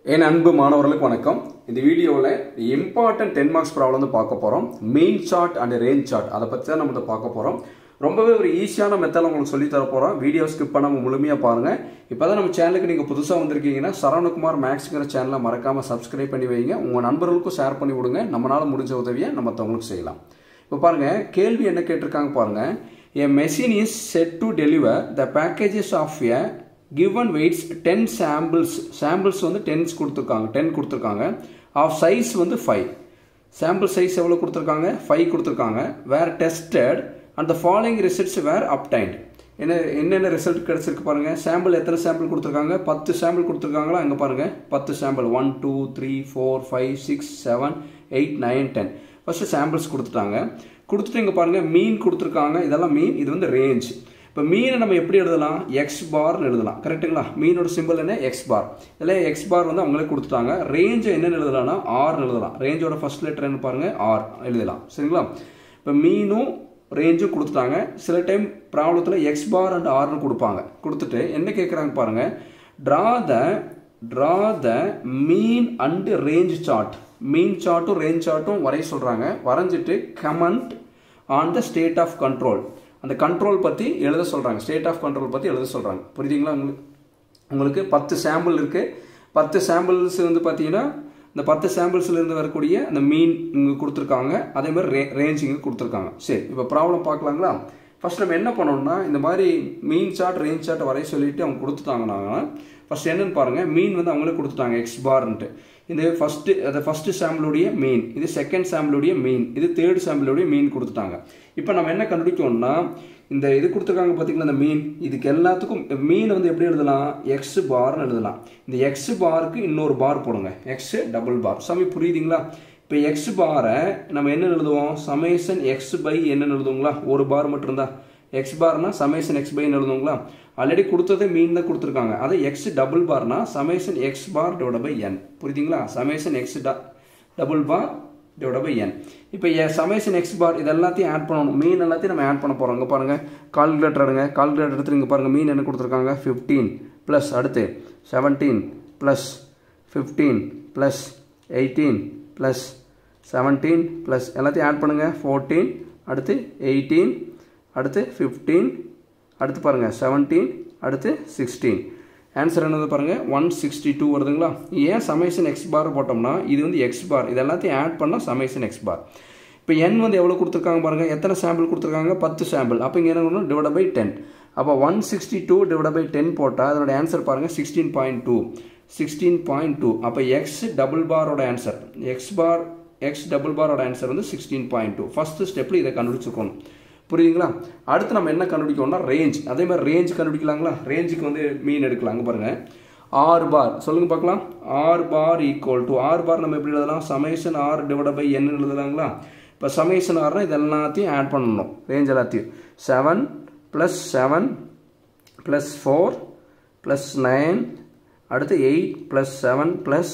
என் அன்பு மாணவர்களுக்கு வணக்கம் இந்த வீடியோவில் இம்பார்ட்டன்ட் டென் மார்க்ஸ் ப்ராப்ளம் வந்து பார்க்க போகிறோம் main chart and range chart அதை பற்றி தான் நம்ம வந்து பார்க்க போகிறோம் ரொம்பவே ஒரு ஈஸியான மெத்தட் உங்களுக்கு சொல்லி தர போகிறோம் வீடியோ ஸ்கிப் பண்ணாமல் முழுமையாக பாருங்கள் இப்போ தான் நம்ம சேனலுக்கு நீங்கள் புதுசாக வந்திருக்கீங்கன்னா சரவணகுமார் மேக்ஸுங்கிற சேனலை மறக்காமல் சப்ஸ்கிரைப் பண்ணி வைங்க உங்கள் நண்பர்களுக்கும் ஷேர் பண்ணி விடுங்க நம்மளால் முடிஞ்ச உதவியை நம்ம மற்றவங்களுக்கு செய்யலாம் இப்போ பாருங்கள் கேள்வி என்ன கேட்டிருக்காங்க பாருங்கள் a machine is set to deliver the packages of a given weights 10 samples samples வந்து 10 கொடுத்துருக்காங்க 10 கொடுத்துருக்காங்க of size வந்து 5 sample size எவ்வளோ கொடுத்துருக்காங்க 5 கொடுத்துருக்காங்க were tested and the following results were obtained என்ன என்னென்ன ரிசல்ட் கிடைச்சிருக்கு பாருங்க சாம்பிள் எத்தனை சாம்பிள் கொடுத்துருக்காங்க பத்து சாம்பிள் கொடுத்துருக்காங்களா அங்கே பாருங்க பத்து sample one two three four five six seven eight nine ten first samples கொடுத்துட்டாங்க கொடுத்துட்டு இங்கே பாருங்க மீன் கொடுத்துருக்காங்க இதெல்லாம் மீன் இது வந்து ரேஞ்ச் இப்போ மீனை நம்ம எப்படி எழுதலாம் எக்ஸ் பார்னு எழுதலாம் கரெக்ட்டுங்களா மீனோட சிம்பிள் என்ன எக்ஸ் பார் இதில் எக்ஸ் பார் வந்து அவங்களே கொடுத்துட்டாங்க ரேஞ்சை என்னென்னு எழுதலாம்னா ஆர்னு எழுதலாம் ரேஞ்சோட ஃபர்ஸ்ட் லெட்டர் என்ன பாருங்க ஆர் எழுதலாம் சரிங்களா இப்போ மீனும் ரேஞ்சும் கொடுத்துட்டாங்க சில டைம் ப்ராப்ளத்தில் எக்ஸ் பார் அண்ட் ஆர்னு கொடுப்பாங்க கொடுத்துட்டு என்ன கேட்குறாங்க பாருங்க draw the draw the mean and range chart mean சார்ட்டும் ரேஞ்ச் சார்ட்டும் வரைய சொல்கிறாங்க வரைஞ்சிட்டு comment on the state of control அந்த கண்ட்ரோல் பற்றி எழுத சொல்கிறாங்க ஸ்டேட் ஆஃப் கண்ட்ரோல் பற்றி எழுத சொல்கிறாங்க புரியுதுங்களா உங்களுக்கு உங்களுக்கு பத்து சாம்பிள் இருக்குது பத்து சாம்பிள்ஸ் வந்து பார்த்தீங்கன்னா இந்த பத்து சாம்பிள்ஸ்ல இருந்து வரக்கூடிய அந்த மீன் இங்கே கொடுத்துருக்காங்க அதே மாதிரி ரே ரேஞ்ச் இங்கே கொடுத்துருக்காங்க சரி இப்போ ப்ராப்ளம் பார்க்கலாங்களா ஃபர்ஸ்ட் நம்ம என்ன பண்ணோம்னா இந்த மாதிரி மீன் சார்ட் ரேஞ்ச் சார்ட் வரைய சொல்லிட்டு அவங்க கொடுத்துட்டாங்கன்னா ஃபர்ஸ்ட் என்னன்னு பாருங்க மீன் வந்து அவங்களே கொடுத்துட்டாங்க எக்ஸ் பார்ன்ட்டு இது ஃபர்ஸ்ட் அது ஃபர்ஸ்ட் சாம்பிளுடைய மீன் இது செகண்ட் சாம்பிளுடைய மீன் இது தேர்ட் சாம்பிளுடைய மீன் கொடுத்துட்டாங்க இப்போ நம்ம என்ன கண்டுபிடிக்கணும்னா இந்த இது கொடுத்துருக்காங்க பார்த்தீங்களா இந்த மீன் இதுக்கு எல்லாத்துக்கும் மீன் வந்து எப்படி எழுதலாம் எக்ஸ் பார்னு எழுதலாம் இந்த எக்ஸ் பாருக்கு இன்னொரு பார் போடுங்க எக்ஸ் டபுள் பார் சாமி புரியுதுங்களா இப்போ எக்ஸ் பாரை நம்ம என்ன எழுதுவோம் சமேசன் எக்ஸ் பை என்னன்னு எழுதுவோங்களா ஒரு பார் மட்டும் இருந்தா எக்ஸ் பார்னா சமேசன் எக்ஸ் பைன்னு எழுதுவோங்களா ஆல்ரெடி கொடுத்ததே மீன் தான் கொடுத்துருக்காங்க அது எக்ஸ் டபுள் பார்னா summation X bar divide by N புரியுதுங்களா summation X double bar divide by N இப்போ சமேசன் எக்ஸ் பார் இது எல்லாத்தையும் ஆட் பண்ணணும் மீன் எல்லாத்தையும் நம்ம ஆட் பண்ண போகிறோம் இங்கே பாருங்கள் கால்குலேட்டர் எடுங்க கால்குலேட்டர் எடுத்து இங்கே பாருங்கள் மீன் என்ன கொடுத்துருக்காங்க ஃபிஃப்டீன் ப்ளஸ் அடுத்து seventeen plus fifteen plus eighteen plus seventeen plus எல்லாத்தையும் ஆட் பண்ணுங்கள் ஃபோர்டீன் அடுத்து எயிட்டீன் அடுத்து ஃபிஃப்டீன் அடுத்து பாருங்கள் செவன்டீன் அடுத்து சிக்ஸ்டீன் ஆன்சர் என்னது பாருங்கள் ஒன் சிக்ஸ்டி டூ வருதுங்களா ஏன் சமேசன் எக்ஸ் பார் போட்டோம்னா இது வந்து எக்ஸ் பார் இது எல்லாத்தையும் ஆட் பண்ணால் சமேசன் எக்ஸ் பார் இப்போ என் வந்து எவ்வளோ கொடுத்துருக்காங்க பாருங்கள் எத்தனை சாம்பிள் கொடுத்துருக்காங்க பத்து சாம்பிள் அப்போ இங்கே என்ன பண்ணணும் டிவைட் பை டென் அப்போ one sixty two divide by ten போட்டால் அதனோட ஆன்சர் பாருங்கள் sixteen point two sixteen point two அப்போ எக்ஸ் டபுள் பாரோட answer X bar X double பாரோட ஆன்சர் வந்து சிக்ஸ்டீன் பாயிண்ட் டூ ஃபஸ்ட்டு ஸ்டெப்பில் இதை கண்டுபிடிச்சிக்கணும் புரியுதுங்களா அடுத்து நம்ம என்ன கண்டுபிடிக்கணும்னா ரேஞ்ச் அதே மாதிரி ரேஞ்ச் கண்டுபிடிக்கலாங்களா ரேஞ்சுக்கு வந்து மீன் எடுக்கலாங்க பாருங்க ஆர் பார் சொல்லுங்க பார்க்கலாம் R bar equal to R bar நம்ம எப்படி எழுதலாம் summation R divide by N எழுதலாங்களா இப்போ சமேஷன் ஆர்னா இது எல்லாத்தையும் ஆட் பண்ணணும் ரேஞ்ச் எல்லாத்தையும் seven plus seven plus four plus nine அடுத்து eight plus seven plus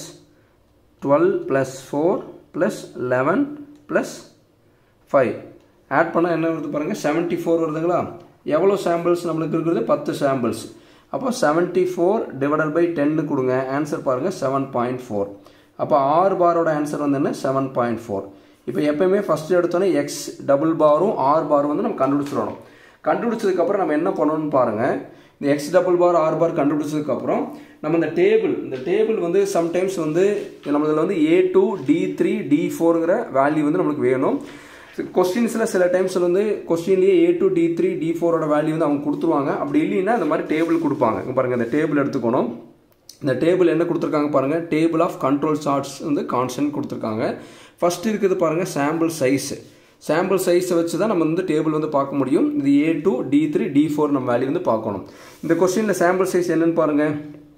twelve plus four plus eleven plus five add பண்ணால் என்ன வருது பாருங்கள் செவன்ட்டி ஃபோர் வருதுங்களா எவ்வளோ சாம்பிள்ஸ் நம்மளுக்கு இருக்கிறது பத்து சாம்பிள்ஸ் அப்போ செவன்ட்டி ஃபோர் டிவைடட் பை டென்னு கொடுங்க ஆன்சர் பாருங்கள் செவன் பாயிண்ட் ஃபோர் அப்போ ஆறு பாரோட ஆன்சர் வந்து என்ன செவன் பாயிண்ட் ஃபோர் இப்போ எப்பயுமே ஃபஸ்ட்டு எடுத்தோன்னே எக்ஸ் டபுள் பாரும் ஆர் பாரும் வந்து நம்ம கண்டுபிடிச்சிடணும் கண்டுபிடிச்சதுக்கப்புறம் நம்ம என்ன பண்ணணும்னு பாருங்கள் இந்த X double bar R bar கண்டுபிடிச்சதுக்கப்புறம் நம்ம இந்த டேபிள் இந்த டேபிள் வந்து சம்டைம்ஸ் வந்து நம்மளதில் வந்து A two D three D ஃபோருங்கிற வேல்யூ வந்து நம்மளுக்கு வேணும் கொஸ்டின்ஸில் சில டைம்ஸில் வந்து கொஸ்டின்லேயே A two D three D ஃபோரோட வேல்யூ வந்து அவங்க கொடுத்துருவாங்க அப்படி இல்லைன்னா இந்த மாதிரி டேபிள் கொடுப்பாங்க இங்கே பாருங்கள் இந்த டேபிள் எடுத்துக்கணும் இந்த டேபிள் என்ன கொடுத்துருக்காங்க பாருங்கள் டேபிள் ஆஃப் கண்ட்ரோல் சார்ட்ஸ் வந்து கான்ஸ்டன்ட் கொடுத்துருக்காங்க ஃபர்ஸ்ட் இருக்குது பாருங்கள் சாம்பிள் சைஸ் சாம்பிள் சைஸை வச்சு தான் நம்ம வந்து டேபிள் வந்து பார்க்க முடியும் இது A two D three D four நம்ம வேல்யூ வந்து பார்க்கணும் இந்த கொஸ்டினில் சாம்பிள் சைஸ் என்னன்னு பாருங்கள்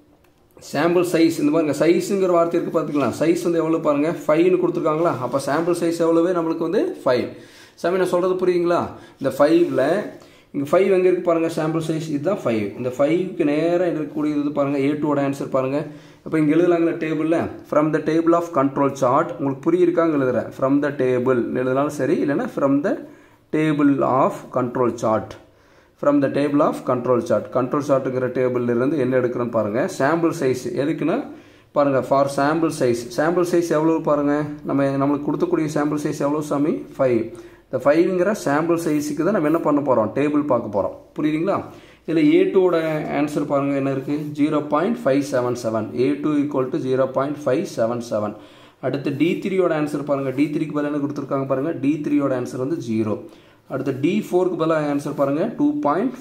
சாம்பிள் சைஸ் இந்த பாருங்க சைஸுங்கிற வார்த்தை இருக்குது பார்த்துக்கலாம் சைஸ் வந்து எவ்வளோ பாருங்கள் ஃபைவ்னு கொடுத்துருக்காங்களா அப்போ சாம்பிள் சைஸ் எவ்வளோவே நம்மளுக்கு வந்து ஃபைவ் சாமி நான் சொல்கிறது புரியுங்களா இந்த ஃபைவ்ல இங்கே ஃபைவ் எங்கே இருக்குது பாருங்கள் சாம்பிள் சைஸ் இதுதான் ஃபைவ் இந்த ஃபைவ்க்கு நேராக இருக்கக்கூடியது பாருங்கள் ஏ டூவோட ஆன்சர் பாருங்கள் இப்போ இங்கே எழுதலாங்களா டேபிளில் from the table of control chart உங்களுக்கு புரியிருக்காங்க எழுதுறேன் ஃப்ரம் த டேபிள் எழுதினாலும் சரி இல்லைன்னா from the table of control chart from the table of control chart control சார்ட்டுங்கிற டேபிள்ல இருந்து என்ன எடுக்கிறோன்னு பாருங்கள் சாம்பிள் சைஸ் எதுக்குன்னா பாருங்கள் for sample size sample size எவ்வளோ பாருங்கள் நம்ம நம்மளுக்கு கொடுக்கக்கூடிய சாம்பிள் சைஸ் எவ்வளோ சாமி ஃபைவ் இந்த ஃபைவ்ங்கிற சாம்பிள் சைஸுக்கு தான் நம்ம என்ன பண்ண போகிறோம் டேபிள் பார்க்க போகிறோம் புரியுதுங்களா இதில் ஏ டூவோட ஆன்சர் பாருங்கள் என்ன இருக்குது zero point five seven seven A two equal to zero point five seven seven அடுத்து டி த்ரீயோட ஆன்சர் பாருங்கள் டி த்ரீக்கு பதில் என்ன கொடுத்துருக்காங்க பாருங்கள் டி த்ரீயோட ஆன்சர் வந்து ஜீரோ அடுத்து டி ஃபோருக்கு பதிலாக ஆன்சர் பாருங்கள் two point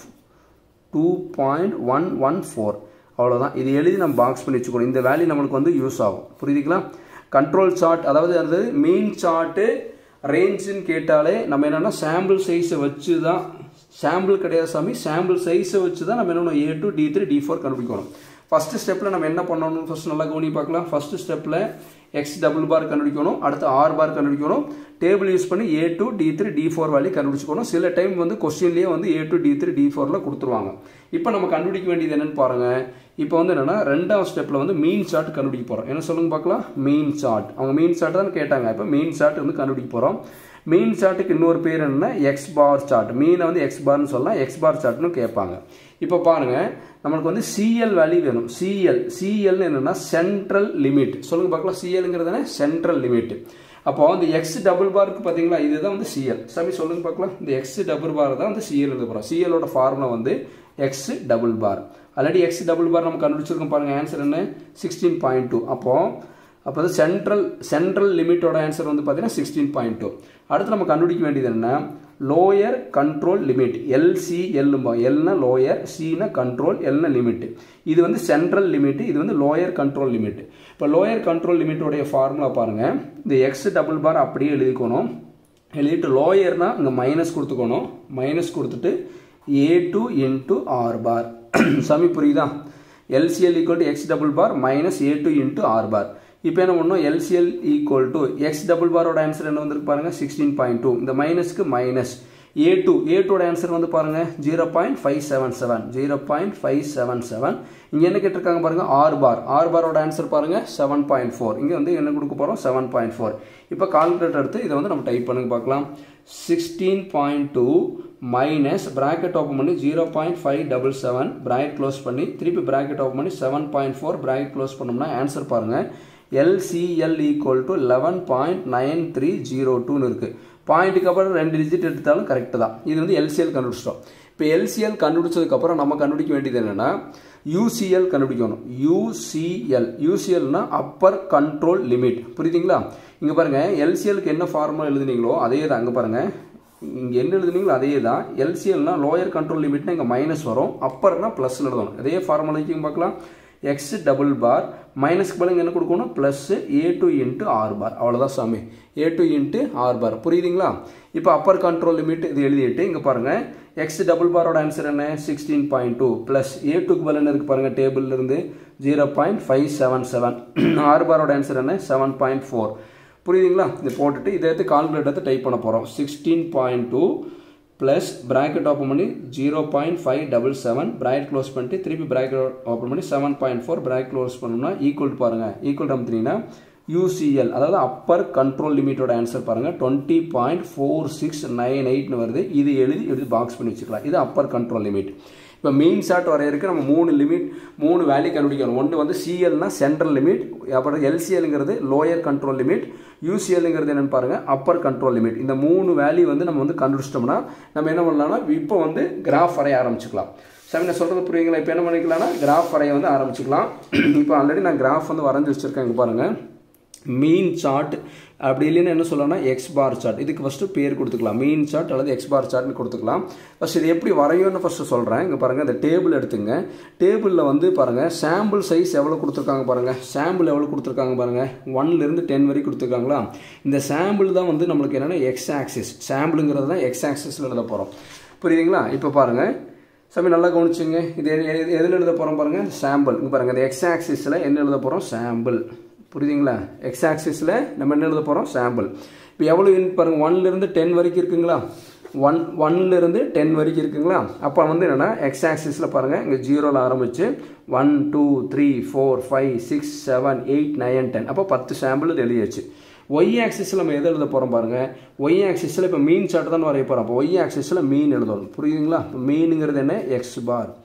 two point one one four அவ்வளோதான் இது எழுதி நம்ம பாக்ஸ் பண்ணி வச்சுக்கணும் இந்த வேல்யூ நம்மளுக்கு வந்து யூஸ் ஆகும் புரியுதுங்களா கண்ட்ரோல் சார்ட் அதாவது அது மெயின் சார்ட்டு ரேஞ்சுன்னு கேட்டாலே நம்ம என்னென்னா சாம்பிள் சைஸை வச்சு தான் சாம்பிள் கிடையாது சாமி சாம்பிள் சைஸை வச்சு தான் நம்ம என்ன A two D three D four கண்டுபிடிக்கணும் ஃபஸ்ட்டு ஸ்டெப்பில் நம்ம என்ன பண்ணணும் ஃபஸ்ட் நல்லா கவனி பார்க்கலாம் ஃபஸ்ட்டு ஸ்டெப்பில் எக்ஸ் டபுள் பார் கண்டுபிடிக்கணும் அடுத்து ஆர் பார் கண்டுபிடிக்கணும் டேபிள் யூஸ் பண்ணி A two D three D four value கண்டுபிடிச்சிக்கணும் சில டைம் வந்து கொஸ்டின்லேயே வந்து A two D three D ஃபோரில் கொடுத்துருவாங்க இப்போ நம்ம கண்டுபிடிக்க வேண்டியது என்னென்னு பாருங்கள் இப்போ வந்து என்னென்னா ரெண்டாவது ஸ்டெப்பில் வந்து மீன் சார்ட் கண்டுபிடிக்க போகிறோம் என்ன சொல்லுங்க பார்க்கலாம் மீன் சார்ட் அவங்க மீன் சார்ட் தான் கேட்டாங்க இப்போ மீன் சார்ட் வந்து கண்டுபிடிக்க போகிறோம் மீன் சார்ட்டுக்கு இன்னொரு பேர் என்ன எக்ஸ் பார் சார்ட் மீனை வந்து எக்ஸ் பார்னு சொல்லலாம் எக்ஸ் பார் சார்ட்னு கேட்பாங்க இப்போ பாருங்கள் நம்மளுக்கு வந்து சிஎல் வேல்யூ வேணும் சிஎல் சிஎல்னு என்னென்னா சென்ட்ரல் லிமிட் சொல்லுங்க பார்க்கலாம் சிஎல்ங்கிறது சென்ட்ரல் லிமிட் அப்போ இந்த எக்ஸ் டபுள் பாருக்கு பார்த்தீங்களா இதுதான் வந்து சிஎல் சாமி சொல்லுங்க பார்க்கலாம் இந்த எக்ஸ் டபுள் பார் தான் வந்து சிஎல் எழுத போகிறோம் சிஎலோட ஃபார்முலா வந்து X double bar already X double bar நம்ம கண்டுபிடிச்சிருக்கோம் பாருங்கள் ஆன்சர் என்ன சிக்ஸ்டீன் பாயிண்ட் டூ அப்போது அப்போ வந்து சென்ட்ரல் சென்ட்ரல் லிமிட்டோட ஆன்சர் வந்து பார்த்தீங்கன்னா சிக்ஸ்டீன் பாயிண்ட் டூ அடுத்து நம்ம கண்டுபிடிக்க வேண்டியது என்ன லோயர் கண்ட்ரோல் லிமிட் எல்சிஎல்லும்பா எல்னா லோயர் சினா கண்ட்ரோல் எல்னா லிமிட் இது வந்து சென்ட்ரல் லிமிட் இது வந்து லோயர் கண்ட்ரோல் லிமிட் இப்போ லோயர் கண்ட்ரோல் லிமிட்டோடைய ஃபார்முலா பாருங்கள் இந்த எக்ஸ் டபுள் பார் அப்படியே எழுதிக்கணும் எழுதிட்டு லோயர்னா இங்கே மைனஸ் கொடுத்துக்கணும் மைனஸ் கொடுத்துட்டு A two into R bar சமி புரியுதா LCL equal to X double bar minus A two into R bar இப்போ என்ன பண்ணணும் LCL equal to X double பாரோட ஆன்சர் என்ன வந்திருக்கு பாருங்கள் சிக்ஸ்டீன் பாயிண்ட் டூ இந்த மைனஸ்க்கு மைனஸ் ஏ டூ ஏ டூட ஆன்சர் வந்து பாருங்கள் zero point five seven seven zero point five seven seven இங்கே என்ன கேட்டிருக்காங்க பாருங்கள் ஆர் பார் ஆர் பாரோட ஆன்சர் பாருங்கள் செவன் பாயிண்ட் ஃபோர் இங்கே வந்து என்ன கொடுக்க போகிறோம் செவன் பாயிண்ட் ஃபோர் இப்போ கால்குலேட்டர் எடுத்து இதை வந்து நம்ம டைப் பண்ணுங்க பார்க்கலாம் sixteen point two minus bracket open பண்ணி zero point five double seven bracket close பண்ணி திருப்பி ப்ராக்கெட் ஓப்பன் பண்ணி seven point four bracket close பண்ணோம்னா ஆன்சர் பாருங்கள் LCL equal to eleven point nine three zero டூன்னு இருக்குது பாயிண்ட்டுக்கு அப்புறம் ரெண்டு டிஜிட் எடுத்தாலும் கரெக்டு தான் இது வந்து எல்சிஎல் கண்டுபிடிச்சிட்டோம் இப்போ எல்சிஎல் கண்டுபிடிச்சதுக்கப்புறம் நம்ம கண்டுபிடிக்க வேண்டியது என்னென்னா யூசிஎல் கண்டுபிடிக்கணும் யூசிஎல் யூசிஎல்னா அப்பர் கண்ட்ரோல் லிமிட் புரியுதுங்களா இங்கே பாருங்கள் எல்சிஎலுக்கு என்ன ஃபார்முலா எழுதுனீங்களோ அதே தான் அங்கே பாருங்கள் இங்கே என்ன எழுதுனீங்களோ அதே தான் எல்சிஎல்னா லோயர் கண்ட்ரோல் லிமிட்னா இங்கே மைனஸ் வரும் அப்பர்னா ப்ளஸ் எழுதணும் அதே ஃபார்முலாக்கு பார்க்கலாம் எக்ஸ் டபுள் பார் மைனஸ்க்கு பதில் என்ன கொடுக்கணும் plus A two into R bar அவ்வளோதான் சாமி A two into R bar புரியுதுங்களா இப்போ அப்பர் கண்ட்ரோல் லிமிட் இது எழுதிட்டு இங்கே பாருங்கள் எக்ஸ் டபுள் பாரோட ஆன்சர் என்ன sixteen point two plus A டூக்கு பதில் என்ன இருக்குது பாருங்கள் டேபிள்லேருந்து zero point five seven seven R பாரோட ஆன்சர் என்ன செவன் பாயிண்ட் ஃபோர் புரியுதுங்களா இது போட்டுட்டு இதை எடுத்து கால்குலேட் எடுத்து டைப் பண்ண போகிறோம் sixteen point two plus bracket open பண்ணி zero point five double seven bracket close பண்ணிட்டு திருப்பி ப்ராக்கெட் ஓப்பன் பண்ணி seven point four bracket close பண்ணோம்னா ஈக்குவல் பாருங்கள் ஈக்குவல் நம்புறீங்கன்னா யூசிஎல் அதாவது அப்பர் கண்ட்ரோல் லிமிட்டோட ஆன்சர் பாருங்கள் twenty point four six nine எயிட்னு வருது இது எழுதி எழுதி பாக்ஸ் பண்ணி வச்சுக்கலாம் இது அப்பர் கண்ட்ரோல் லிமிட் இப்போ மெயின் ஷாட் வரையறதுக்கு நம்ம மூணு லிமிட் மூணு வேல்யூ கண்டுபிடிக்கணும் ஒன்று வந்து சிஎல்னா சென்ட்ரல் லிமிட் அப்புறம் எல்சிஎல்ங்கிறது லோயர் கண்ட்ரோல் லிமிட் யூசிஎல்ங்கிறது என்னென்னு பாருங்கள் அப்பர் கண்ட்ரோல் லிமிட் இந்த மூணு வேல்யூ வந்து நம்ம வந்து கண்டுபிடிச்சிட்டோம்னா நம்ம என்ன பண்ணலாம்னா இப்போ வந்து கிராஃப் வரைய ஆரம்பிச்சுக்கலாம் சாமி நான் சொல்கிறது புரியுங்களா இப்போ என்ன பண்ணிக்கலாம்னா கிராஃப் வரைய வந்து ஆரம்பிச்சுக்கலாம் இப்போ ஆல்ரெடி நான் கிராஃப் வந்து வரைஞ்சி வச்சுருக்கேன் இங்கே பாருங்கள் மீன் சார்ட் அப்படி இல்லைன்னா என்ன சொல்லலாம்னா எக்ஸ் பார் சார்ட் இதுக்கு ஃபஸ்ட்டு பேர் கொடுத்துக்கலாம் மீன் சார்ட் அல்லது எக்ஸ் பார் சார்ட்னு கொடுத்துக்கலாம் ஃபஸ்ட் இது எப்படி வரையும்னு ஃபஸ்ட்டு சொல்கிறேன் இங்கே பாருங்கள் இந்த டேபிள் எடுத்துங்க டேபிளில் வந்து பாருங்கள் சாம்பிள் சைஸ் எவ்வளோ கொடுத்துருக்காங்க பாருங்கள் சாம்பிள் எவ்வளோ கொடுத்துருக்காங்க பாருங்கள் ஒன்லேருந்து டென் வரைக்கும் கொடுத்துருக்காங்களா இந்த சாம்பிள் தான் வந்து நம்மளுக்கு என்னென்னா எக்ஸ் ஆக்சிஸ் சாம்பிளுங்கிறது தான் எக்ஸ் ஆக்சிஸில் எழுத போகிறோம் புரியுதுங்களா இப்போ பாருங்கள் சாமி நல்லா கவனிச்சுங்க இது எதில் எழுத போகிறோம் பாருங்கள் சாம்பிள் இங்கே பாருங்கள் இந்த எக்ஸ் ஆக்சிஸில் என்ன எழுத போகிறோம் சாம்பிள் புரியுதுங்களா எக்ஸ் ஆக்சிஸில் நம்ம என்ன எழுத போகிறோம் சாம்பிள் இப்போ எவ்வளோ யூனிட் பாருங்கள் ஒன்லேருந்து டென் வரைக்கும் இருக்குங்களா ஒன் ஒன்லேருந்து டென் வரைக்கும் இருக்குங்களா அப்போ வந்து என்னென்னா எக்ஸ் ஆக்சிஸில் பாருங்கள் இங்கே ஜீரோவில் ஆரம்பித்து one two three four five six seven eight nine ten அப்போ பத்து சாம்பிள் இது எழுதியாச்சு ஒய் ஆக்சிஸில் நம்ம எதை எழுத போகிறோம் பாருங்கள் ஒய் ஆக்சிஸில் இப்போ மீன் சார்ட் தான் வரைய போகிறோம் அப்போ ஒய் ஆக்சிஸில் மீன் எழுதணும் புரியுதுங்களா மீனுங்கிறது என்ன எக்ஸ் பார்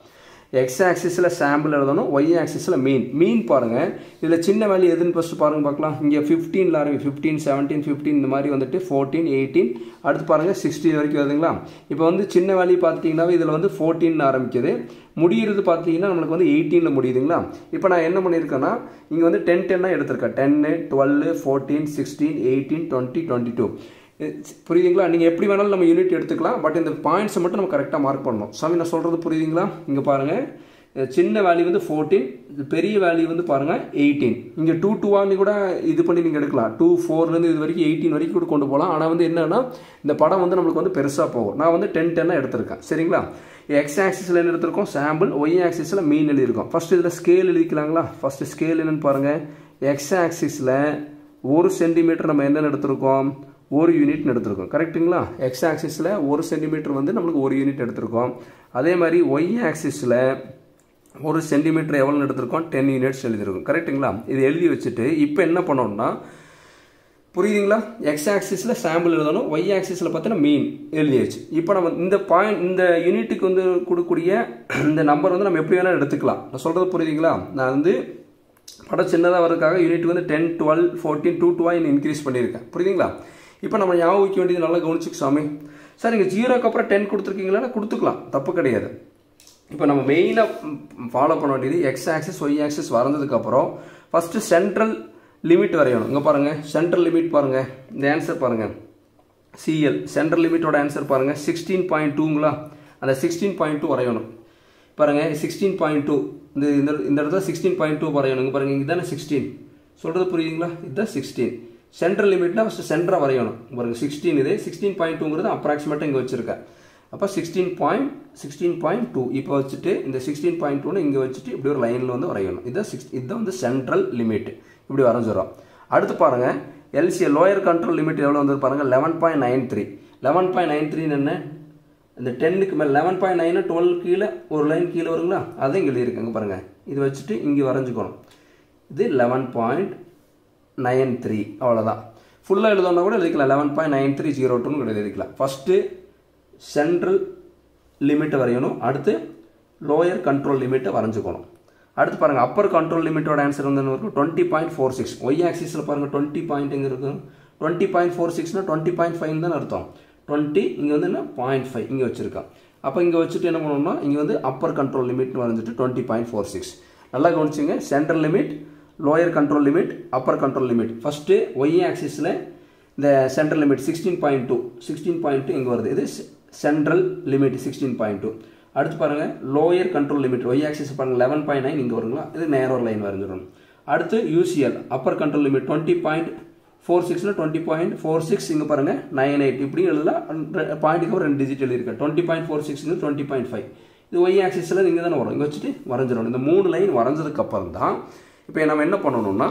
எக்ஸ் ஆக்சிஸில் சாம்பிள் எழுதணும் ஒய் ஆக்சிஸில் மீன் மீன் பாருங்கள் இதில் சின்ன வேல்யூ எதுன்னு ஃபஸ்ட்டு பாருங்க பார்க்கலாம் இங்கே ஃபிஃப்டீனில் ஆரம்பி ஃபிஃப்டீன் செவன்டீன் ஃபிஃப்டீன் இந்த மாதிரி வந்துட்டு ஃபோர்டீன் எயிட்டீன் அடுத்து பாருங்கள் சிக்ஸ்டீன் வரைக்கும் வருதுங்களா இப்போ வந்து சின்ன வேல்யூ பார்த்துட்டிங்கன்னா இதில் வந்து ஃபோர்டீன் ஆரம்பிக்குது முடிகிறது பார்த்தீங்கன்னா நம்மளுக்கு வந்து எயிட்டீனில் முடியுதுங்களா இப்போ நான் என்ன பண்ணியிருக்கேன்னா இங்கே வந்து டென் டென்னாக எடுத்திருக்கேன் ten twelve fourteen sixteen eighteen twenty twenty two புரியுதுங்களா நீங்கள் எப்படி வேணாலும் நம்ம யூனிட் எடுத்துக்கலாம் பட் இந்த பாயிண்ட்ஸை மட்டும் நம்ம கரெக்டாக மார்க் பண்ணணும் சாமி நான் சொல்கிறது புரியுதுங்களா இங்கே பாருங்கள் சின்ன வேல்யூ வந்து ஃபோர்டீன் பெரிய வேல்யூ வந்து பாருங்கள் எயிட்டீன் இங்கே டூ டூவான்னு கூட இது பண்ணி நீங்கள் எடுக்கலாம் டூ ஃபோர்லேருந்து இது வரைக்கும் எயிட்டீன் வரைக்கும் கூட கொண்டு போகலாம் ஆனால் வந்து என்னன்னா இந்த படம் வந்து நம்மளுக்கு வந்து பெருசாக போகும் நான் வந்து டென் டென்னாக எடுத்திருக்கேன் சரிங்களா எக்ஸ் ஆக்சிஸில் என்ன எடுத்திருக்கோம் சாம்பிள் ஒய் ஆக்சிஸில் மீன் எழுதியிருக்கோம் ஃபஸ்ட் இதில் ஸ்கேல் எழுதிக்கலாங்களா ஃபஸ்ட்டு ஸ்கேல் என்னன்னு பாருங்கள் எக்ஸ் ஆக்சிஸில் ஒரு சென்டிமீட்டர் நம்ம என்னென்ன எடுத்திருக்கோம் ஒரு யூனிட் எடுத்திருக்கோம் கரெக்டுங்களா எக்ஸ் ஆக்சிஸில் ஒரு சென்டிமீட்டர் வந்து நம்மளுக்கு ஒரு யூனிட் எடுத்திருக்கோம் அதே மாதிரி ஒய் ஆக்சிஸில் ஒரு சென்டிமீட்டர் எவ்வளோ எடுத்திருக்கோம் டென் யூனிட்ஸ் எழுதியிருக்கோம் கரெக்டுங்களா இது எழுதி வச்சுட்டு இப்போ என்ன பண்ணோம்னா புரியுதுங்களா எக்ஸ் ஆக்சிஸில் சாம்பிள் எழுதணும் ஒய் ஆக்சிஸில் பார்த்தீங்கன்னா மீன் எழுதியாச்சு இப்போ நம்ம இந்த பாயிண்ட் இந்த யூனிட்டுக்கு வந்து கொடுக்கக்கூடிய இந்த நம்பர் வந்து நம்ம எப்படி வேணாலும் எடுத்துக்கலாம் நான் சொல்கிறது புரியுதுங்களா நான் வந்து படம் சின்னதாக வரதுக்காக யூனிட் வந்து டென் டுவெல் ஃபோர்டீன் டூ டூவாக இன்னும் இன்க்ரீஸ் பண்ணியிருக்கேன் புரியுதுங்களா இப்போ நம்ம ஞாபகம் வைக்க வேண்டியது நல்லா கவனிச்சுக்கு சாமி சார் நீங்கள் ஜீரோக்கு அப்புறம் டென் கொடுத்துருக்கீங்களா கொடுத்துக்கலாம் தப்பு கிடையாது இப்போ நம்ம மெயினாக ஃபாலோ பண்ண வேண்டியது எக்ஸ் ஆக்சிஸ் ஒய் ஆக்சிஸ் வரைஞ்சதுக்கப்புறம் ஃபஸ்ட்டு சென்ட்ரல் லிமிட் வரையணும் இங்கே பாருங்கள் சென்ட்ரல் லிமிட் பாருங்கள் இந்த ஆன்சர் பாருங்கள் சிஎல் சென்ட்ரல் லிமிட்டோட ஆன்சர் பாருங்கள் சிக்ஸ்டீன் பாயிண்ட் டூங்களா அந்த சிக்ஸ்டீன் பாயிண்ட் டூ வரையணும் பாருங்கள் சிக்ஸ்டீன் பாயிண்ட் டூ இந்த இந்த இந்த இடத்துல சிக்ஸ்டீன் பாயிண்ட் டூ வரையணும் இங்கே பாருங்கள் இங்கே தானே சிக்ஸ்டீன் சொல்கிறது புரியுதுங்களா இதுதான் சிக்ஸ்டீன் சென்ட்ரல் லிமிட்னா ஃபஸ்ட்டு சென்டராக வரையணும் பாருங்கள் சிக்ஸ்டீன் இது சிக்ஸ்டீன் பாயிண்ட் டூங்கிறது அப்ராக்சிமேட்டாக இங்கே வச்சுருக்கேன் அப்போ sixteen point sixteen point two இப்போ வச்சுட்டு இந்த சிக்ஸ்டீன் பாயிண்ட் டூன்னு இங்கே வச்சுட்டு இப்படி ஒரு லைனில் வந்து வரையணும் இதுதான் சிக்ஸ் இதுதான் வந்து சென்ட்ரல் லிமிட் இப்படி வரைஞ்சிடும் அடுத்து பாருங்கள் எல்சிஎல் லோயர் கண்ட்ரோல் லிமிட் எவ்வளோ வந்து பாருங்கள் eleven point nine three eleven point nine த்ரீன்னு என்ன இந்த டென்னுக்கு மேலே லெவன் பாயிண்ட் நைனு டுவெல் கீழே ஒரு லைன் கீழே வருங்களா அதையும் இங்கே எழுதியிருக்காங்க பாருங்கள் இது வச்சுட்டு இங்கே வரைஞ்சிக்கணும் இது லெவன் பாயிண்ட் நைன் த்ரீ அவ்வளோதான் ஃபுல்லாக எழுதணும்னா கூட எழுதிக்கலாம் eleven point nine three zero டூன்னு கூட எழுதிக்கலாம் ஃபஸ்ட்டு சென்ட்ரல் லிமிட்டை வரையணும் அடுத்து லோயர் கண்ட்ரோல் லிமிட்டை வரைஞ்சிக்கணும் அடுத்து பாருங்கள் அப்பர் கண்ட்ரோல் லிமிட்டோட ஆன்சர் வந்து இருக்கும் twenty point four six Y ஆக்சிஸில் பாருங்கள் டுவெண்ட்டி பாயிண்ட் எங்கே இருக்கும் டுவெண்ட்டி பாயிண்ட் ஃபோர் சிக்ஸ்னா டுவெண்ட்டி பாயிண்ட் ஃபைவ் தான் அர்த்தம் டுவெண்ட்டி இங்கே வந்து என்ன பாயிண்ட் ஃபைவ் இங்கே வச்சுருக்கான் அப்போ இங்கே வச்சுட்டு என்ன பண்ணணும்னா இங்கே வந்து அப்பர் கண்ட்ரோல் லிமிட்னு வரைஞ்சிட்டு டுவெண்ட்டி பாயிண்ட் ஃபோர் சிக்ஸ் நல்லா கவனிச்சுங்க central limit lower control limit upper control limit first Y ஆக்சிஸில் இந்த central limit sixteen point two sixteen point two இங்கே வருது இது central limit sixteen point two அடுத்து பாருங்கள் lower control limit Y axis பாருங்கள் லெவன் பாயிண்ட் நைன் இங்கே வருங்களா இது நேரோ லைன் வரைஞ்சிடணும் அடுத்து UCL upper control limit twenty point four சிக்ஸில் டுவெண்ட்டி பாயிண்ட் ஃபோர் சிக்ஸ் இங்கே பாருங்கள் நைன் எயிட் இப்படி எழுதலாம் பாயிண்ட்டுக்கு ரெண்டு டிஜிட் எழுதியிருக்கேன் twenty point four six twenty point five இது ஒய் ஆக்சிஸில் இங்கே தானே வரும் இங்கே வச்சுட்டு வரைஞ்சிடணும் இந்த மூணு லைன் வரைஞ்சதுக்கு அப்புறம் தான் இப்போ நம்ம என்ன பண்ணணும்னா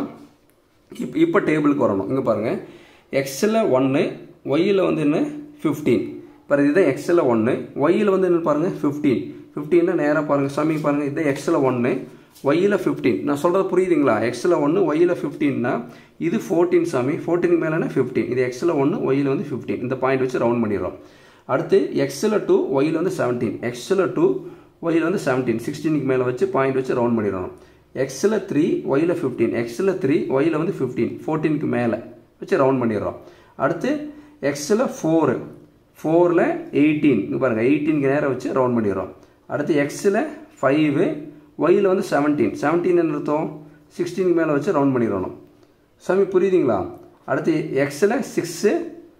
இப்போ இப்போ டேபிளுக்கு வரணும் இங்கே பாருங்கள் எக்ஸில் ஒன்று ஒய்யில் வந்து என்ன ஃபிஃப்டீன் பாரு இதுதான் எக்ஸில் ஒன்று ஒய்யில் வந்து என்ன பாருங்கள் ஃபிஃப்டீன் ஃபிஃப்டீன்னா நேராக பாருங்கள் சாமி பாருங்கள் இதுதான் எக்ஸில் ஒன்று ஒய்யில் ஃபிஃப்டீன் நான் சொல்கிறது புரியுதுங்களா எக்ஸில் ஒன்று ஒய்யில் ஃபிஃப்டீன்னா இது ஃபோர்டீன் சாமி ஃபோர்டீனுக்கு மேலேனா ஃபிஃப்டீன் இது எக்ஸில் ஒன்று ஒய்யில் வந்து ஃபிஃப்டீன் இந்த பாயிண்ட் வச்சு ரவுண்ட் பண்ணிடுறோம் அடுத்து எக்ஸில் டூ ஒய்யில் வந்து செவன்டீன் எக்ஸில் டூ ஒய்யில் வந்து செவன்டீன் சிக்ஸ்டீனுக்கு மேலே வச்சு பாயிண்ட் வச்சு ரவுண்ட் பண்ணிடணும் எக்ஸில் த்ரீ ஒயில் ஃபிஃப்டீன் எக்ஸில் த்ரீ ஒயில் வந்து ஃபிஃப்டீன் ஃபோர்டீனுக்கு மேலே வச்சு ரவுண்ட் பண்ணிடுறோம் அடுத்து எக்ஸில் ஃபோரு ஃபோரில் எயிட்டீன் இங்கே பாருங்கள் எயிட்டீனுக்கு நேரம் வச்சு ரவுண்ட் பண்ணிடுறோம் அடுத்து எக்ஸில் ஃபைவு ஒயில் வந்து செவன்டீன் செவன்டீன் அர்த்தம் சிக்ஸ்டீனுக்கு மேலே வச்சு ரவுண்ட் பண்ணிடணும் சாமி புரியுதுங்களா அடுத்து எக்ஸில் சிக்ஸு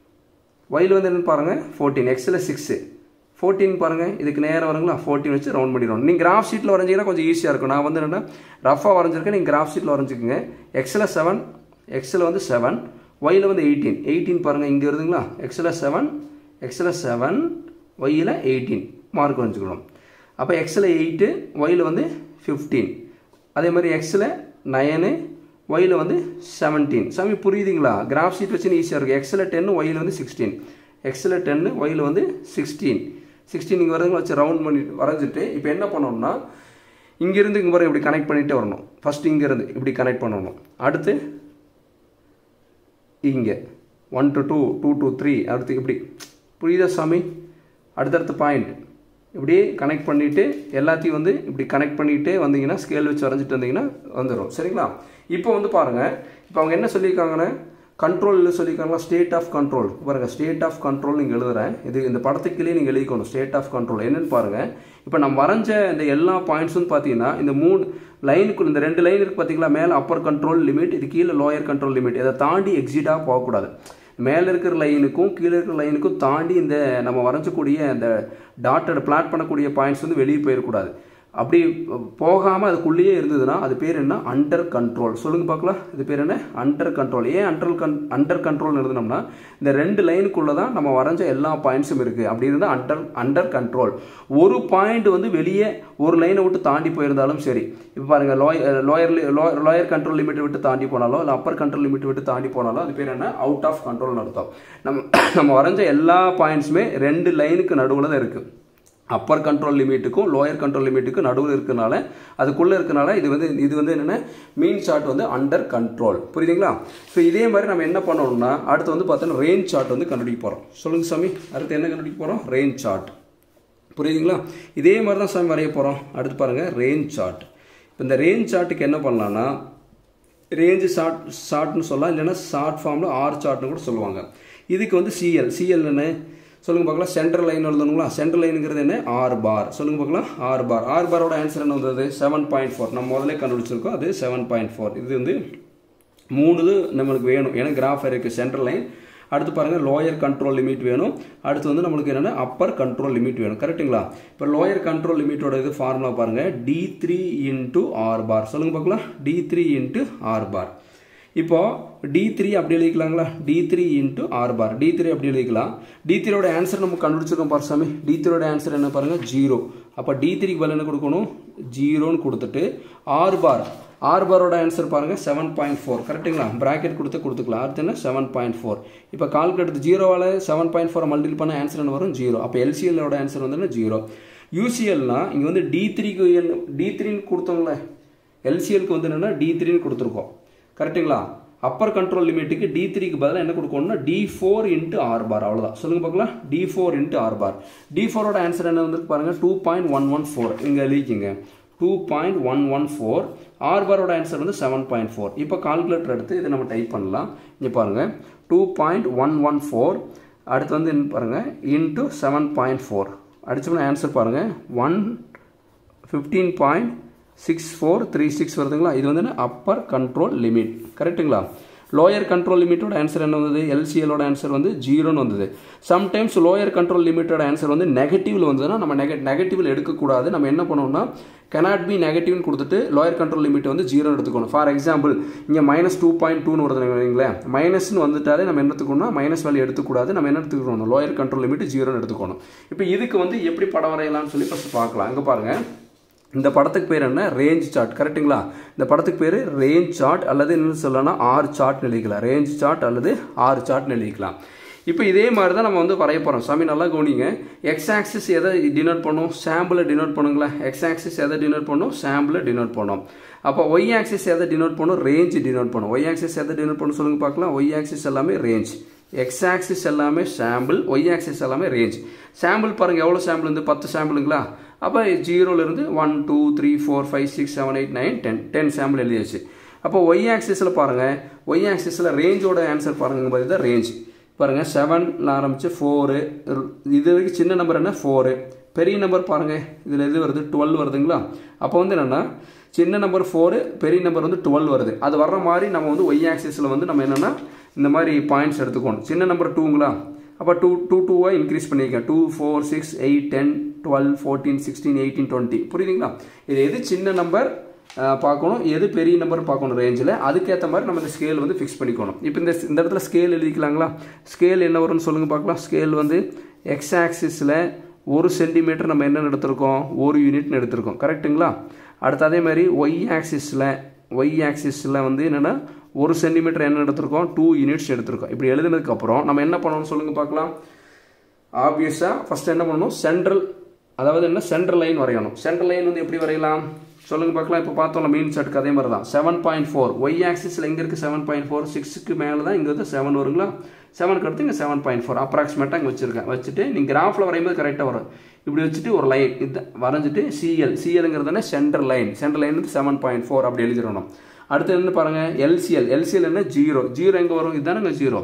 ஒயில் வந்து என்னென்னு பாருங்கள் ஃபோர்டீன் எக்ஸில் சிக்ஸு ஃபோர்டீன் பாருங்கள் இதுக்கு நேரம் வருங்களா ஃபோர்டீன் வச்சு ரவுண்ட் பண்ணிடணும் நீங்கள் கிராஃப் ஷீட்டில் வரைஞ்சிங்கன்னா கொஞ்சம் ஈஸியாக இருக்கும் நான் வந்து என்னென்னா ரஃபாக வரைஞ்சிருக்கேன் நீங்கள் கிராஃப் ஷீட்டில் வரைஞ்சிக்கோங்க எக்ஸில் செவன் எக்ஸில் வந்து செவன் ஒயில் வந்து எயிட்டீன் எயிட்டீன் பாருங்கள் இங்கே வருதுங்களா எக்ஸில் செவன் எக்ஸில் செவன் ஒயில் எயிட்டீன் மார்க் வரைஞ்சிக்கணும் அப்போ எக்ஸில் எயிட்டு ஒயில் வந்து ஃபிஃப்டீன் அதே மாதிரி எக்ஸில் நயனு ஒயில் வந்து செவன்டீன் சாமி புரியுதுங்களா கிராஃப் ஷீட் வச்சு ஈஸியாக இருக்கும் எக்ஸில் டென்னு ஒயில் வந்து சிக்ஸ்டீன் எக்ஸில் டென்னு ஒயில் வந்து சிக்ஸ்டீன் சிக்ஸ்டீன் இங்கே வரதுங்க வச்சு ரவுண்ட் பண்ணி வரைஞ்சிட்டு இப்போ என்ன பண்ணணும்னா இங்கேருந்து இங்கே வர இப்படி கனெக்ட் பண்ணிகிட்டே வரணும் ஃபஸ்ட்டு இங்கேருந்து இப்படி கனெக்ட் பண்ணணும் அடுத்து இங்கே one to two two to three அடுத்து இப்படி புரியுதா சாமி அடுத்தடுத்த பாயிண்ட் இப்படி கனெக்ட் பண்ணிவிட்டு எல்லாத்தையும் வந்து இப்படி கனெக்ட் பண்ணிகிட்டே வந்தீங்கன்னா ஸ்கேல் வச்சு வரைஞ்சிட்டு வந்தீங்கன்னா வந்துடும் சரிங்களா இப்போ வந்து பாருங்கள் இப்போ அவங்க என்ன சொல்லியிருக்காங்கன்னா கண்ட்ரோலில் சொல்லியிருக்காங்களா ஸ்டேட் ஆஃப் கண்ட்ரோல் பாருங்கள் ஸ்டேட் ஆஃப் கண்ட்ரோல் நீங்கள் எழுதுறேன் இது இந்த படத்துக்குள்ளேயே நீங்கள் எழுதிக்கணும் ஸ்டேட் ஆஃப் கண்ட்ரோல் என்னென்னு பாருங்கள் இப்போ நம்ம வரைஞ்ச இந்த எல்லா பாயிண்ட்ஸும் பார்த்தீங்கன்னா இந்த மூணு லைனுக்கு இந்த ரெண்டு லைன் இருக்குது பார்த்தீங்களா மேலே அப்பர் கண்ட்ரோல் லிமிட் இது கீழே லோயர் கண்ட்ரோல் லிமிட் இதை தாண்டி எக்ஸிட்டாக போகக்கூடாது மேலே இருக்கிற லைனுக்கும் கீழே இருக்கிற லைனுக்கும் தாண்டி இந்த நம்ம வரைஞ்சக்கூடிய அந்த டாட்டட் பிளாட் பண்ணக்கூடிய பாயிண்ட்ஸ் வந்து வெளியே போயிடக்கூடாது அப்படி போகாமல் அதுக்குள்ளேயே இருந்ததுன்னா அது பேர் என்ன அண்டர் கண்ட்ரோல் சொல்லுங்கள் பார்க்கலாம் இது பேர் என்ன அண்டர் கண்ட்ரோல் ஏன் அண்டர் கன் அண்டர் கண்ட்ரோல் எழுதுனோம்னா இந்த ரெண்டு லைனுக்குள்ளே தான் நம்ம வரைஞ்ச எல்லா பாயிண்ட்ஸும் இருக்குது அப்படி இருந்தால் அண்டர் அண்டர் கண்ட்ரோல் ஒரு பாயிண்ட் வந்து வெளியே ஒரு லைனை விட்டு தாண்டி போயிருந்தாலும் சரி இப்போ பாருங்கள் லோய் லோயர் லோயர் கண்ட்ரோல் லிமிட் விட்டு தாண்டி போனாலோ இல்லை அப்பர் கண்ட்ரோல் லிமிட் விட்டு தாண்டி போனாலோ அது பேர் என்ன அவுட் ஆஃப் கண்ட்ரோல்னு அர்த்தம் நம்ம நம்ம வரைஞ்ச எல்லா பாயிண்ட்ஸுமே ரெண்டு லைனுக்கு நடுவில் தான் இருக்குது அப்பர் கண்ட்ரோல் லிமிட்டுக்கும் லோயர் கண்ட்ரோல் லிமிட்டுக்கும் நடுவில் இருக்கனால அதுக்குள்ளே இருக்கனால இது வந்து இது வந்து என்னென்ன மீன் சார்ட் வந்து அண்டர் கண்ட்ரோல் புரியுதுங்களா ஸோ இதே மாதிரி நம்ம என்ன பண்ணணும்னா அடுத்து வந்து பார்த்தோன்னா ரேஞ்ச் சார்ட் வந்து கண்டுபிடிக்க போகிறோம் சொல்லுங்கள் சாமி அடுத்து என்ன கண்டுபிடிக்க போகிறோம் ரேஞ்ச் சார்ட் புரியுதுங்களா இதே மாதிரி தான் சாமி வரைய போகிறோம் அடுத்து பாருங்கள் ரேஞ்ச் சார்ட் இப்போ இந்த ரேஞ்ச் சார்ட்டுக்கு என்ன பண்ணலான்னா ரேஞ்சு ஷார்ட் ஷார்ட்னு சொல்லலாம் இல்லைன்னா ஷார்ட் ஃபார்மில் ஆர் சார்ட்னு கூட சொல்லுவாங்க இதுக்கு வந்து சிஎல் சிஎல் என்ன சொல்லுங்க பார்க்கலாம் சென்ட்ரல் லைன் எழுதணுங்களா சென்ட்ரல் லைனுங்கிறது என்ன ஆர் பார் சொல்லுங்க பார்க்கலாம் ஆர் பார் ஆர் பாரோட ஆன்சர் என்ன வந்தது செவன் பாயிண்ட் ஃபோர் நம்ம முதல்ல கண்டுபிடிச்சிருக்கோம் அது செவன் பாயிண்ட் ஃபோர் இது வந்து மூணு இது நம்மளுக்கு வேணும் ஏன்னா கிராஃப் இருக்குது சென்ட்ரல் லைன் அடுத்து பாருங்கள் லோயர் கண்ட்ரோல் லிமிட் வேணும் அடுத்து வந்து நம்மளுக்கு என்னென்னா அப்பர் கண்ட்ரோல் லிமிட் வேணும் கரெக்ட்டுங்களா இப்போ லோயர் கண்ட்ரோல் லிமிட்டோட இது ஃபார்முலா பாருங்கள் D three into R bar சொல்லுங்க பார்க்கலாம் D three into R bar இப்போ டி த்ரீ அப்படி எழுதிக்கலாங்களா D three into R bar D three அப்படி எழுதிக்கலாம் டி த்ரீயோட ஆன்சர் நம்ம கண்டுபிடிச்சிருக்கோம் பாரு சாமி டி த்ரீயோட ஆன்சர் என்ன பாருங்கள் ஜீரோ அப்போ டி த்ரீக்கு பதில் என்ன கொடுக்கணும் ஜீரோன்னு கொடுத்துட்டு ஆர் பார் ஆர் பாரோட ஆன்சர் பாருங்கள் செவன் பாயிண்ட் ஃபோர் கரெக்டுங்களா ப்ராக்கெட் கொடுத்து கொடுத்துக்கலாம் அடுத்து என்ன செவன் பாயிண்ட் ஃபோர் இப்போ கால்குலேட் ஜீரோவால் செவன் பாயிண்ட் ஃபோரை மல்டிபிள் பண்ண ஆன்சர் என்ன வரும் ஜீரோ அப்போ எல்சிஎல்லோட ஆன்சர் வந்து ஜீரோ யூசிஎல்னா இங்கே வந்து டி த்ரீக்கு டி த்ரீன்னு கொடுத்தோங்களே எல்சிஎலுக்கு வந்து என்னென்னா டி த்ரீன்னு கொடுத்துருக்கோம் கரெக்டுங்களா அப்பர் கண்ட்ரோல் லிமிட்டுக்கு டி த்ரீக்கு பதிலாக என்ன கொடுக்கணும்னா D four into R bar அவ்வளோதான் சொல்லுங்க பார்க்கலாம் D four into R bar D ஃபோரோட ஆன்சர் என்ன வந்து பாருங்கள் two point one one four இங்கே எழுதிக்கிங்க two point one one four R பாரோட ஆன்சர் வந்து செவன் பாயிண்ட் ஃபோர் இப்போ கால்குலேட்டர் எடுத்து இதை நம்ம டைப் பண்ணலாம் இங்கே பாருங்கள் two point one one four அடுத்து வந்து என்ன பாருங்கள் இன்ட்டு செவன் பாயிண்ட் ஃபோர் அடிச்சோம்னா ஆன்சர் பாருங்கள் one fifteen point six four three six வருதுங்களா இது வந்து அப்பர் கண்ட்ரோல் லிமிட் கரெக்டுங்களா லோயர் கண்ட்ரோல் லிமிட்டோட ஆன்சர் என்ன வந்தது எல்சிஎலோட ஆன்சர் வந்து ஜீரோன்னு வந்தது சம்டைம்ஸ் லோயர் கண்ட்ரோல் லிமிட்டோட ஆன்சர் வந்து நெகட்டிவ்ல வந்ததுன்னா நம்ம நெக நெகட்டிவ்ல எடுக்கக்கூடாது நம்ம என்ன பண்ணோம்னா கனாட் பி நெகட்டிவ்னு கொடுத்துட்டு லோயர் கண்ட்ரோல் லிமிட் வந்து ஜீரோ எடுத்துக்கணும் ஃபார் எக்ஸாம்பிள் இங்கே மைனஸ் டூ பாயிண்ட் டூன்னு வருது வைங்களேன் மைனஸ்னு வந்துட்டாலே நம்ம என்ன எடுத்துக்கணும்னா மைனஸ் வேல்யூ எடுத்துக்கூடாது நம்ம என்ன எடுத்துக்கணும் லோயர் கண்ட்ரோல் லிமிட் ஜீரோன்னு எடுத்துக்கணும் இப்போ இதுக்கு வந்து எப்படி படம் வரையலாம்னு சொல்லி ஃபஸ்ட் பார்க்கலாம் இங்கே பாருங்கள் இந்த படத்துக்கு பேர் என்ன ரேஞ்ச் சார்ட் கரெக்டுங்களா இந்த படத்துக்கு பேர் ரேஞ்ச் சார்ட் அல்லது என்ன சொல்லலாம் ஆர் சார்ட் எழுதிக்கலாம் ரேஞ்ச் சார்ட் அல்லது ஆர் சார்ட்னு எழுதிக்கலாம் இப்போ இதே மாதிரி தான் நம்ம வந்து வரைய போகிறோம் சாமி நல்லா கவனிங்க எக்ஸ் ஆக்சிஸ் எதை டினோட் பண்ணும் சாம்பிளை டினோட் பண்ணுங்களா எக்ஸ் ஆக்சிஸ் எதை டினோட் பண்ணும் சாம்பிளை டினோட் பண்ணும் அப்போ ஒய் ஆக்சிஸ் எதை டினோட் பண்ணும் ரேஞ்ச் டினோட் பண்ணும் ஒய் ஆக்சிஸ் எதை டினோட் பண்ணும் சொல்லுங்க பார்க்கலாம் ஒய் ஆக்சிஸ் எல்லாமே ரேஞ்ச் எக்ஸ் ஆக்சிஸ் எல்லாமே சாம்பிள் ஒய் ஆக்சிஸ் எல்லாமே ரேஞ்ச் சாம்பிள் பாருங்கள் எவ்வளோ சாம்பிள் வந்து பத்து சாம்பிளுங்களா அப்போ ஜீரோலேருந்து one two three four five six seven eight nine ten ten sample எழுதியாச்சு அப்போ ஒய் ஆக்சிஸில் பாருங்கள் ஒய் ஆக்சிஸில் ரேஞ்சோட ஆன்சர் பாருங்க மாதிரி தான் ரேஞ்ச் பாருங்கள் செவனில் ஆரம்பித்து ஃபோரு இது வரைக்கும் சின்ன நம்பர் என்ன ஃபோரு பெரிய நம்பர் பாருங்கள் இதில் எது வருது டுவெல் வருதுங்களா அப்போ வந்து என்னென்னா சின்ன நம்பர் ஃபோரு பெரிய நம்பர் வந்து டுவெல் வருது அது வர்ற மாதிரி நம்ம வந்து ஒய் ஆக்சிஸில் வந்து நம்ம என்னென்னா இந்த மாதிரி பாயிண்ட்ஸ் எடுத்துக்கணும் சின்ன நம்பர் டூங்களா அப்போ டூ டூ டூவாக இன்க்ரீஸ் பண்ணியிருக்கேன் two four six eight ten twelve fourteen sixteen eighteen twenty புரியுதுங்களா இது எது சின்ன நம்பர் பார்க்கணும் எது பெரிய நம்பர் பார்க்கணும் ரேஞ்சில் அதுக்கேற்ற மாதிரி நம்ம இந்த ஸ்கேல் வந்து ஃபிக்ஸ் பண்ணிக்கணும் இப்போ இந்த இந்த இடத்துல ஸ்கேல் எழுதிக்கலாங்களா ஸ்கேல் என்ன வரும்னு சொல்லுங்கள் பார்க்கலாம் ஸ்கேல் வந்து எக்ஸ் ஆக்சிஸில் ஒரு சென்டிமீட்டர் நம்ம என்ன எடுத்திருக்கோம் ஒரு யூனிட்னு எடுத்திருக்கோம் கரெக்டுங்களா அடுத்து அதே மாதிரி ஒய் ஆக்சிஸில் ஒய் ஆக்சிஸில் வந்து என்னென்னா ஒரு சென்டிமீட்டர் என்ன எடுத்திருக்கோம் டூ யூனிட்ஸ் எடுத்திருக்கோம் இப்படி எழுதுனதுக்கப்புறம் நம்ம என்ன பண்ணணும்னு சொல்லுங்கள் பார்க்கலாம் ஆப்வியஸாக ஃபஸ்ட்டு என்ன பண்ணணும் சென்ட்ரல் அதாவது என்ன சென்ட்ரல் லைன் வரையணும் சென்ட்ரல் லைன் வந்து எப்படி வரையலாம் சொல்லுங்க பார்க்கலாம் இப்போ பார்த்தோம்ல மீன் சார்ட்டுக்கு அதே மாதிரி தான் செவன் பாயிண்ட் ஃபோர் ஒய் ஆக்சிஸில் எங்கே இருக்குது செவன் பாயிண்ட் ஃபோர் சிக்ஸுக்கு மேலே தான் இங்கே வந்து செவன் வருங்களா செவனுக்கு அடுத்து இங்கே செவன் பாயிண்ட் ஃபோர் அப்ராக்சிமேட்டாக இங்கே வச்சுருக்கேன் வச்சுட்டு நீங்கள் கிராஃபில் வரையும்போது கரெக்டாக வரும் இப்படி வச்சுட்டு ஒரு லைன் இது வரைஞ்சிட்டு சிஎல் சிஎல்ங்கிறதுனா சென்டர் லைன் சென்டர் லைன் வந்து செவன் பாயிண்ட் ஃபோர் அப்படி எழுதிடணும் அடுத்து என்ன பாருங்கள் எல்சிஎல் எல்சிஎல் என்ன ஜீரோ ஜீரோ எங்கே வரும் இதுதானங்க ஜீரோ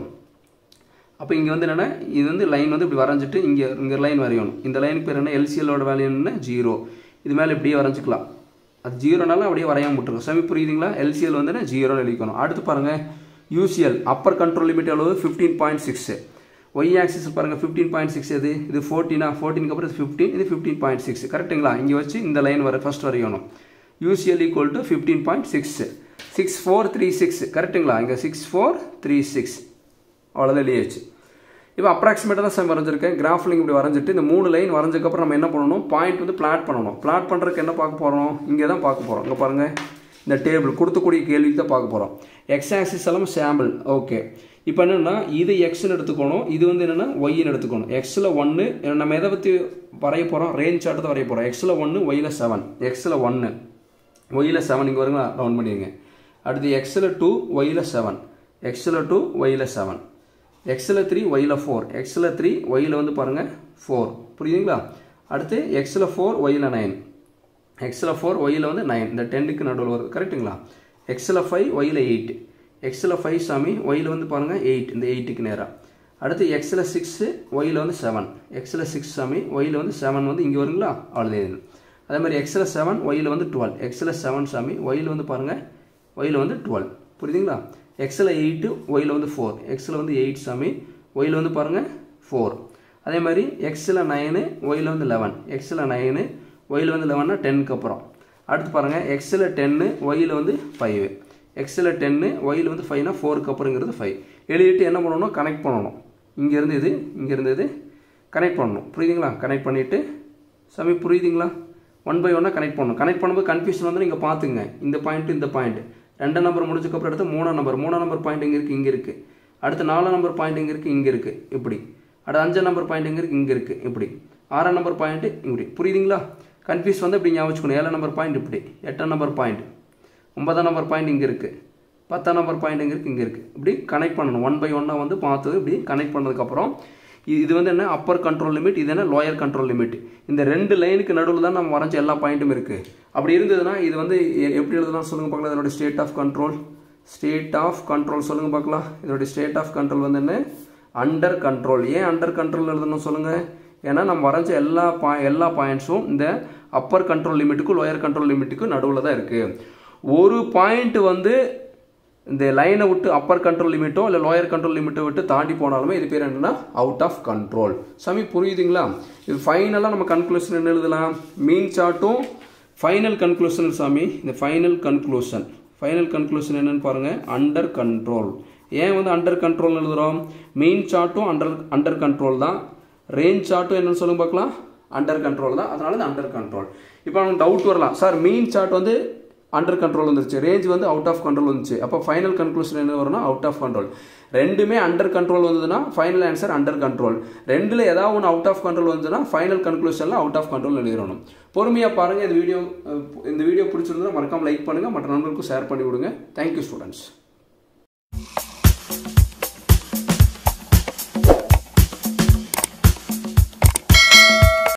அப்போ இங்கே வந்து என்னென்னா இது வந்து லைன் வந்து இப்படி வரைஞ்சிட்டு இங்கே இங்கே லைன் வரையணும் இந்த லைனுக்கு பேர் என்ன எல்சிஎலோட வேல்யூ என்ன ஜீரோ இது மேலே இப்படியே வரைஞ்சிக்கலாம் அது ஜீரோனாலும் அப்படியே வரையாம விட்டுருக்கும் சமி புரியுதுங்களா எல்சிஎல் வந்து என்ன ஜீரோன்னு எழுதிக்கணும் அடுத்து பாருங்கள் யூசிஎல் அப்பர் கண்ட்ரோல் லிமிட் எவ்வளவு fifteen point six Y axis பாருங்கள் ஃபிஃப்டீன் பாயிண்ட் சிக்ஸ் எது இது ஃபோர்டீனா ஃபோர்டீனுக்கு அப்புறம் இது ஃபிஃப்டீன் இது ஃபிஃப்டீன் பாயிண்ட் சிக்ஸ் கரெக்ட்டுங்களா இங்கே வச்சு இந்த லைன் வர ஃபஸ்ட் வரையணும் UCL equal to fifteen point six six four three six கரெக்ட்டுங்களா இங்கே சிக்ஸ் ஃபோர் த்ரீ சிக்ஸ் அவ்வளோதான் எழுதியாச்சு இப்போ அப்ராக்சிமேட்டாக தான் சார் வரைஞ்சிருக்கேன் கிராஃபில் இப்படி வரைஞ்சிட்டு இந்த மூணு லைன் வரைஞ்சதுக்கப்புறம் நம்ம என்ன பண்ணணும் பாயிண்ட் வந்து பிளாட் பண்ணணும் பிளாட் பண்ணுறதுக்கு என்ன பார்க்க போகிறோம் இங்கே தான் பார்க்க போகிறோம் இங்கே பாருங்கள் இந்த டேபிள் கொடுத்தக்கூடிய கேள்விக்கு தான் பார்க்க போகிறோம் எக்ஸ் ஆக்சிஸ் எல்லாம் சாம்பிள் ஓகே இப்போ என்னென்னா இது எக்ஸ்னு எடுத்துக்கணும் இது வந்து என்னென்னா ஒய்னு எடுத்துக்கணும் எக்ஸில் ஒன்று நம்ம எதை பற்றி வரைய போகிறோம் ரேஞ்ச் சார்ட்டு தான் வரைய போகிறோம் எக்ஸில் ஒன்று ஒய்யில் செவன் எக்ஸில் ஒன்று ஒய்யில் செவன் இங்கே வருங்களா ரவுண்ட் பண்ணிடுங்க அடுத்து எக்ஸில் டூ ஒய்யில் செவன் எக்ஸில் டூ ஒய்யில் செவன் எக்ஸில் த்ரீ ஒயில் ஃபோர் எக்ஸில் த்ரீ ஒயில் வந்து பாருங்கள் ஃபோர் புரியுதுங்களா அடுத்து எக்ஸில் ஃபோர் ஒயில் நைன் எக்ஸில் ஃபோர் ஒயில் வந்து நைன் இந்த டென்னுக்கு நடுவில் வருது கரெக்டுங்களா எக்ஸில் ஃபைவ் ஒயில் எயிட் எக்ஸில் ஃபைவ் சாமி ஒயில் வந்து பாருங்கள் எயிட் இந்த எயிட்டுக்கு நேராக அடுத்து எக்ஸில் சிக்ஸு ஒயில் வந்து செவன் எக்ஸில் சிக்ஸ் சாமி ஒயில் வந்து செவன் வந்து இங்கே வருங்களா அவ்வளோ அதே மாதிரி எக்ஸில் செவன் ஒயில் வந்து டுவெல் எக்ஸில் செவன் சாமி ஒயில் வந்து பாருங்கள் ஒயில் வந்து டுவெல் புரியுதுங்களா எக்ஸில் எயிட்டு ஒயில் வந்து ஃபோர் எக்ஸில் வந்து எயிட் சாமி ஒயில் வந்து பாருங்கள் ஃபோர் அதே மாதிரி எக்ஸில் நைனு ஒயில் வந்து லெவன் எக்ஸில் நைனு ஒயில் வந்து லெவன்னா டென்னுக்கு அப்புறம் அடுத்து பாருங்கள் எக்ஸில் டென்னு ஒயில் வந்து ஃபைவ் எக்ஸில் டென்னு ஒயில் வந்து ஃபைவ்னா ஃபோருக்கு அப்புறங்கிறது ஃபைவ் எழுதிட்டு என்ன பண்ணணும் கனெக்ட் பண்ணணும் இங்கேருந்து இது இங்கேருந்து இது கனெக்ட் பண்ணணும் புரியுதுங்களா கனெக்ட் பண்ணிவிட்டு சாமி புரியுதுங்களா ஒன் பை ஒன்னாக கனெக்ட் பண்ணணும் கனெக்ட் பண்ணும்போது கன்ஃபியூஷன் வந்து நீங்கள் பார்த்துங்க இந்த பாயிண்ட் இந்த பாயிண்ட் ரெண்டாம் நம்பர் முடிச்சக்கப்புறம் அடுத்து மூணாம் நம்பர் மூணாம் நம்பர் பாயிண்ட் எங்கே இருக்குது இங்கே இருக்குது அடுத்து நாலாம் நம்பர் பாயிண்ட் எங்கே இருக்குது இங்கே இருக்குது இப்படி அடுத்து அஞ்சாம் நம்பர் பாயிண்ட் எங்கே இருக்குது இங்கே இருக்குது இப்படி ஆறாம் நம்பர் பாயிண்ட் இப்படி புரியுதுங்களா கன்ஃபியூஸ் வந்து இப்படி ஞாபகம் வச்சுக்கணும் ஏழாம் நம்பர் பாயிண்ட் இப்படி எட்டாம் நம்பர் பாயிண்ட் ஒன்பதாம் நம்பர் பாயிண்ட் இங்கே இருக்குது பத்தாம் நம்பர் பாயிண்ட் எங்கே இருக்குது இங்கே இருக்குது இப்படி கனெக்ட் பண்ணணும் ஒன் பை ஒன்னாக வந்து பார்த்து இப்படி கனெக்ட் பண்ணதுக்கப்புறம் இது வந்து என்ன அப்பர் கண்ட்ரோல் லிமிட் இது என்ன லோயர் கண்ட்ரோல் லிமிட் இந்த ரெண்டு லைனுக்கு நடுவில் தான் நம்ம வரைஞ்ச எல்லா பாயிண்ட்டும் இருக்குது அப்படி இருந்ததுன்னா இது வந்து எப்படி எழுதலாம் சொல்லுங்கள் பார்க்கலாம் இதனுடைய state of control state of control சொல்லுங்கள் பார்க்கலாம் இதனுடைய ஸ்டேட் ஆஃப் கண்ட்ரோல் வந்து என்ன அண்டர் கண்ட்ரோல் ஏன் அண்டர் கண்ட்ரோல் எழுதணும் சொல்லுங்கள் ஏன்னா நம்ம வரைஞ்ச எல்லா பா எல்லா பாயிண்ட்ஸும் இந்த அப்பர் கண்ட்ரோல் லிமிட்டுக்கும் லோயர் கண்ட்ரோல் லிமிட்டுக்கும் நடுவில் தான் இருக்குது ஒரு பாயிண்ட் வந்து இந்த லைனை விட்டு அப்பர் கண்ட்ரோல் லிமிட்டோ இல்லை லோயர் கண்ட்ரோல் லிமிட்டோ விட்டு தாண்டி போனாலுமே இது பேர் என்னன்னா அவுட் ஆஃப் கண்ட்ரோல் சாமி புரியுதுங்களா இது ஃபைனலாக நம்ம கன்க்ளூஷன் என்ன எழுதலாம் மீன் சார்ட்டும் ஃபைனல் கன்க்ளூஷன் சாமி இந்த ஃபைனல் கன்க்ளூஷன் ஃபைனல் கன்க்ளூஷன் என்னன்னு பாருங்கள் அண்டர் கண்ட்ரோல் ஏன் வந்து அண்டர் கண்ட்ரோல் எழுதுகிறோம் மெயின் சார்ட்டும் அண்டர் அண்டர் கண்ட்ரோல் தான் ரேஞ்ச் சார்ட்டும் என்னன்னு சொல்லுங்க பார்க்கலாம் அண்டர் கண்ட்ரோல் தான் அதனால இது அண்டர் கண்ட்ரோல் இப்போ நமக்கு டவுட் வரலாம் சார் மெயின் சார்ட் வந்து அண்டர் கண்ட்ரோல் வந்துருச்சு ரேஞ்ச் வந்து அவுட் ஆஃப் கண்ட்ரோல் வந்துச்சு அப்போ ஃபைனல் கன்க்ளூஷன் என்ன வரும்னா அவுட் ஆஃப் கண்ட்ரோல் ரெண்டுமே அண்டர் கண்ட்ரோல் வந்ததுன்னா ஃபைனல் ஆன்சர் அண்டர் கண்ட்ரோல் ரெண்டில் ஏதாவது ஒன்று அவுட் ஆஃப் கண்ட்ரோல் வந்ததுன்னா ஃபைனல் கன்க்ளூஷனில் அவுட் ஆஃப் கண்ட்ரோல் எழுதிடணும் பொறுமையாக பாருங்கள் இந்த வீடியோ இந்த வீடியோ பிடிச்சிருந்தா மறக்காமல் லைக் பண்ணுங்கள் மற்ற நண்பர்களுக்கும் ஷேர் பண்ணி விடுங்க தேங்க்யூ ஸ்டூடெண்ட்ஸ்